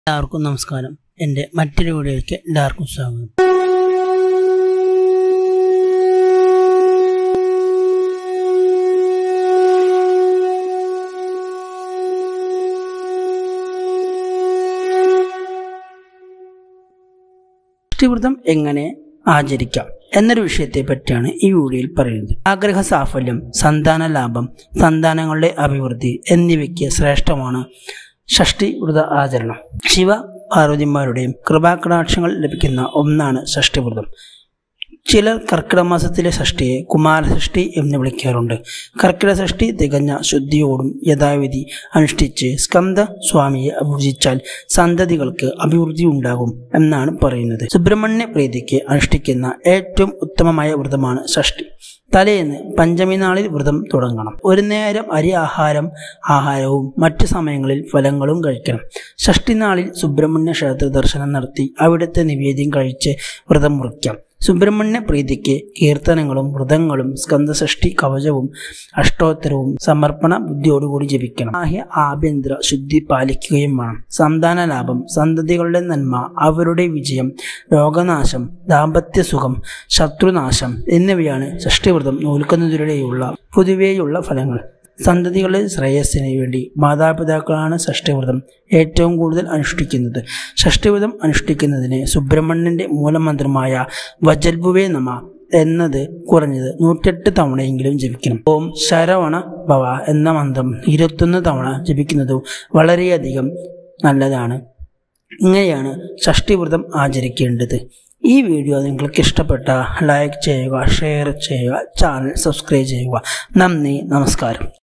എല്ലാവർക്കും നമസ്കാരം എൻ്റെ മറ്റൊരു വീഡിയോയ്ക്ക് എല്ലാവർക്കും സ്വാഗതം ഷഷ്ടിവ്രതം എങ്ങനെ ആചരിക്കാം എന്നൊരു വിഷയത്തെ പറ്റിയാണ് ഈ വീഡിയോയിൽ പറയുന്നത് ആഗ്രഹ സാഫല്യം സന്താന ലാഭം സന്താനങ്ങളുടെ അഭിവൃദ്ധി എന്നിവയ്ക്ക് ശ്രേഷ്ഠമാണ് ഷഷ്ടി വ്രത ആചരണം ശിവ പാർവതിമാരുടെയും കൃപാകടാക്ഷങ്ങൾ ലഭിക്കുന്ന ഒന്നാണ് ഷഷ്ടിവ്രതം ചിലർ കർക്കിടക മാസത്തിലെ ഷഷ്ടിയെ കുമാരഷഷ്ടി എന്ന് വിളിക്കാറുണ്ട് കർക്കിടക ഷഷ്ടി തികഞ്ഞ ശുദ്ധിയോടും യഥാവിധി അനുഷ്ഠിച്ച് സ്കന്ദ സ്വാമിയെ പൂജിച്ചാൽ സന്തതികൾക്ക് അഭിവൃദ്ധി ഉണ്ടാകും എന്നാണ് പറയുന്നത് സുബ്രഹ്മണ്യ പ്രീതിക്ക് അനുഷ്ഠിക്കുന്ന ഏറ്റവും ഉത്തമമായ വ്രതമാണ് ഷഷ്ടി തലേന്ന് പഞ്ചമി നാളിൽ വ്രതം തുടങ്ങണം ഒരു നേരം അരി ആഹാരം ആഹാരവും മറ്റു സമയങ്ങളിൽ ഫലങ്ങളും കഴിക്കണം ഷഷ്ടി നാളിൽ സുബ്രഹ്മണ്യ ക്ഷേത്ര ദർശനം നടത്തി അവിടുത്തെ നിവേദ്യം കഴിച്ച് വ്രതം മുറിക്കാം സുബ്രഹ്മണ്യ പ്രീതിക്ക് കീർത്തനങ്ങളും വ്രതങ്ങളും സ്കന്ദഷഷ്ടി കവചവും അഷ്ടോത്തരവും സമർപ്പണ ബുദ്ധിയോടുകൂടി ജപിക്കണം ബാഹ്യ ആഭ്യന്തര ശുദ്ധി പാലിക്കുകയും വേണം സന്താന ലാഭം സന്തതികളുടെ നന്മ അവരുടെ വിജയം രോഗനാശം ദാമ്പത്യ സുഖം ശത്രുനാശം എന്നിവയാണ് ഷഷ്ടിവ്രതം നോൽക്കുന്നതിലൂടെയുള്ള പൊതുവേയുള്ള ഫലങ്ങൾ സന്തതികളുടെ ശ്രേയസ്സിന് വേണ്ടി മാതാപിതാക്കളാണ് ഷഷ്ടിവ്രതം ഏറ്റവും കൂടുതൽ അനുഷ്ഠിക്കുന്നത് ഷഷ്ടിവ്രതം അനുഷ്ഠിക്കുന്നതിന് സുബ്രഹ്മണ്യന്റെ മൂലമന്ത്രമായ വജൽബുവേ നമ എന്നത് കുറഞ്ഞത് നൂറ്റെട്ട് തവണയെങ്കിലും ജപിക്കണം ഓം ശരവണ ഭവ എന്ന മന്ത്രം ഇരുപത്തൊന്ന് തവണ ജപിക്കുന്നതും വളരെയധികം നല്ലതാണ് ഇങ്ങനെയാണ് ഷഷ്ടിവ്രതം ആചരിക്കേണ്ടത് ഈ വീഡിയോ നിങ്ങൾക്ക് ഇഷ്ടപ്പെട്ട ലൈക്ക് ചെയ്യുക ഷെയർ ചെയ്യുക ചാനൽ സബ്സ്ക്രൈബ് ചെയ്യുക നന്ദി നമസ്കാരം